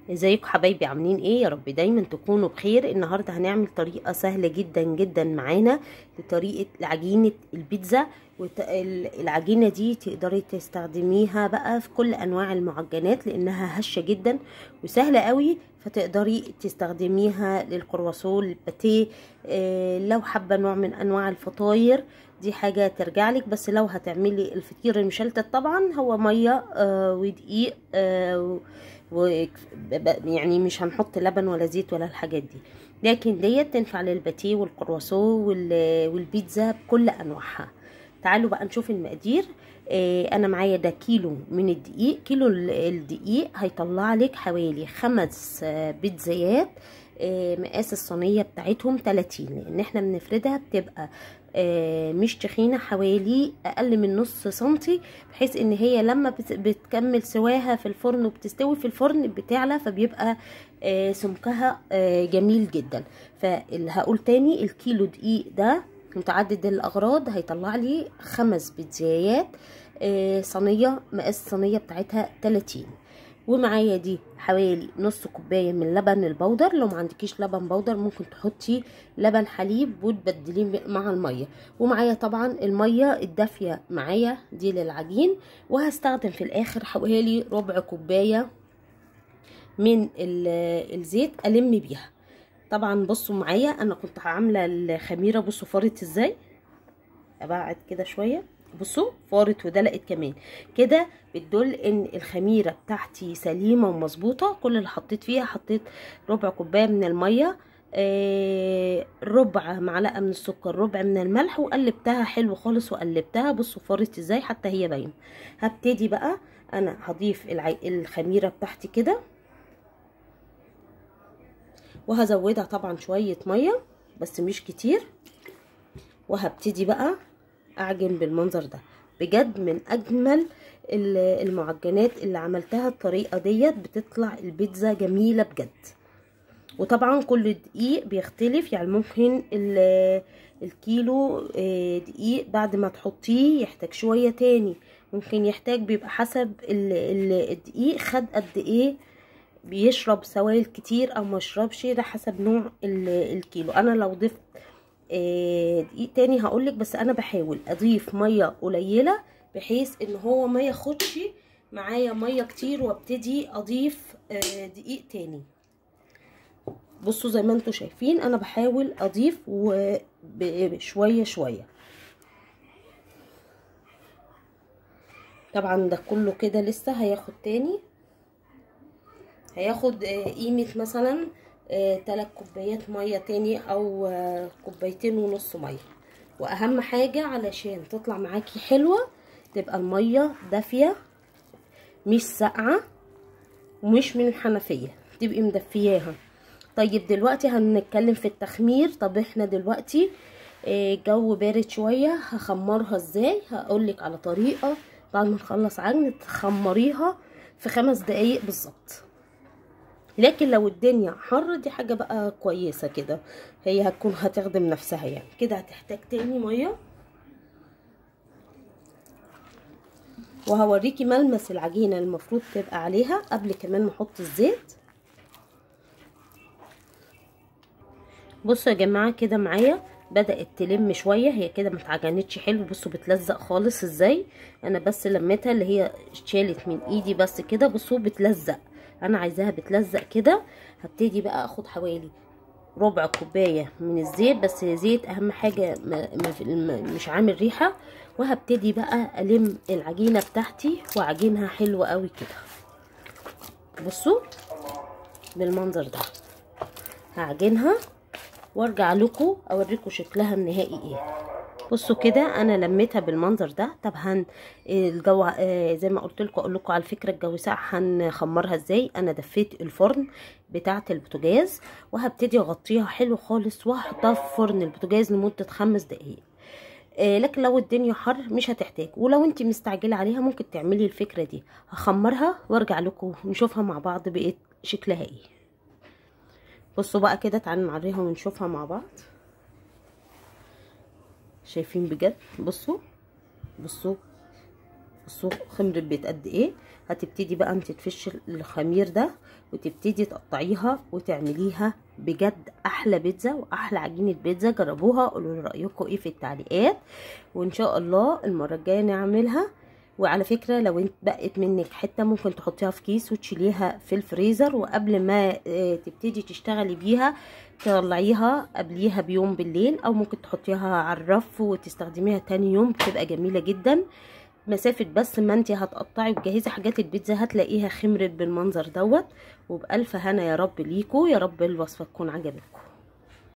ازيكم حبايبي عاملين ايه يا رب دايما تكونوا بخير النهارده هنعمل طريقه سهله جدا جدا معانا لطريقه عجينه البيتزا والعجينه دي تقدري تستخدميها بقى في كل انواع المعجنات لانها هشه جدا وسهله قوي فتقدري تستخدميها للكرواسون الباتيه إيه لو حابه نوع من انواع الفطاير دي حاجه ترجع لك بس لو هتعملي الفطير المشلتت طبعا هو ميه آه ودقيق آه و يعني مش هنحط لبن ولا زيت ولا الحاجات دي لكن ديت تنفع للباتيه والكرواسون والبيتزا بكل انواعها تعالوا بقى نشوف المقادير آه انا معايا ده كيلو من الدقيق كيلو الدقيق هيطلع لك حوالي خمس بيتزايات آه مقاس الصينيه بتاعتهم 30 لان احنا بنفردها بتبقى آه مش تخينه حوالي اقل من نص سنتي بحيث ان هي لما بتكمل سواها في الفرن وبتستوي في الفرن بتعلى فبيبقى آه سمكها آه جميل جدا فهقول تاني الكيلو دقيق ده متعدد الاغراض هيطلع لي خمس بيتزايات صينيه مقاس الصينيه بتاعتها 30 ومعايا دي حوالي نص كوبايه من لبن البودر لو ما عندكيش لبن بودر ممكن تحطي لبن حليب وتبدليه مع الميه ومعايا طبعا الميه الدافيه معايا دي للعجين وهستخدم في الاخر حوالي ربع كوبايه من الزيت الم بيها طبعا بصوا معايا انا كنت عامله الخميره بصوا فارت ازاي ابعد كده شويه بصوا فارت ودلقت كمان كده بتدل ان الخميره بتاعتي سليمه ومظبوطه كل اللي حطيت فيها حطيت ربع كوبايه من الميه آه ربع معلقه من السكر ربع من الملح وقلبتها حلو خالص وقلبتها بصوا فارت ازاي حتى هي باينه هبتدي بقى انا هضيف العي... الخميره بتاعتي كده وهزودها طبعا شويه ميه بس مش كتير وهبتدي بقى اعجن بالمنظر ده بجد من اجمل المعجنات اللي عملتها الطريقه ديت بتطلع البيتزا جميله بجد وطبعا كل دقيق بيختلف يعني ممكن الكيلو دقيق بعد ما تحطيه يحتاج شويه تاني ممكن يحتاج بيبقى حسب الدقيق خد قد ايه بيشرب سوائل كتير او مشربش ده حسب نوع الكيلو انا لو ضفت دقيق تاني هقولك بس انا بحاول اضيف ميه قليله بحيث ان هو ما ياخدش معايا ميه كتير وابتدي اضيف دقيق تاني بصوا زي ما انتوا شايفين انا بحاول اضيف وشويه شويه طبعا ده كله كده لسه هياخد تاني هياخد قيمه مثلا تلات كوبايات ميه تاني او كوبايتين ونص ميه واهم حاجه علشان تطلع معاكي حلوه تبقى الميه دافيه مش ساقعه ومش من الحنفيه تبقي مدفياها طيب دلوقتي هنتكلم في التخمير طب احنا دلوقتي الجو بارد شويه هخمرها ازاي هقولك على طريقه بعد ما نخلص عجن تخمريها في خمس دقايق بالظبط لكن لو الدنيا حر دي حاجة بقى كويسة كده هي هتكون هتخدم نفسها يعني كده هتحتاج تاني مية وهوريكي ملمس العجينة المفروض تبقى عليها قبل كمان ما احط الزيت بصوا يا جماعة كده معايا بدأت تلم شوية هي كده متعجنتش حلو بصوا بتلزق خالص ازاي انا بس لميتها اللي هي شالت من ايدي بس كده بصوا بتلزق انا عايزاها بتلزق كده هبتدي بقى اخد حوالي ربع كوبايه من الزيت بس زيت اهم حاجه مش عامل ريحه وهبتدي بقى الم العجينه بتاعتي واعجنها حلوه قوي كده بصوا بالمنظر ده هعجنها وارجع لكم اوريكم شكلها النهائي ايه بصوا كده انا لميتها بالمنظر ده طب هن الجو آه زي ما قلت لكم اقول لكم على فكره الجو ساقع هنخمرها ازاي انا دفيت الفرن بتاعه البوتاجاز وهبتدي اغطيها حلو خالص وهحطها في فرن البوتاجاز لمده خمس دقايق آه لكن لو الدنيا حر مش هتحتاج ولو انت مستعجله عليها ممكن تعملي الفكره دي هخمرها وارجع لكم نشوفها مع بعض بقيت شكلها ايه بصوا بقى كده تعالوا نعريها ونشوفها مع بعض شايفين بجد بصوا بصوا بصوا خمر البيت قد ايه هتبتدي بقى انت تفشي الخمير ده وتبتدي تقطعيها وتعمليها بجد احلى بيتزا واحلى عجينه بيتزا جربوها قولوا لي رايكم ايه في التعليقات وان شاء الله المره الجايه نعملها وعلى فكرة لو انت بقت منك حتة ممكن تحطيها في كيس وتشيليها في الفريزر وقبل ما تبتدي تشتغلي بيها تطلعيها قبليها بيوم بالليل او ممكن تحطيها على الرف وتستخدميها تاني يوم بتبقى جميلة جدا مسافة بس ما انت هتقطعي وتجهزي حاجات البيتزا هتلاقيها خمرت بالمنظر دوت وبألف هنا يا رب ليكوا يا رب الوصفة تكون عجبتكم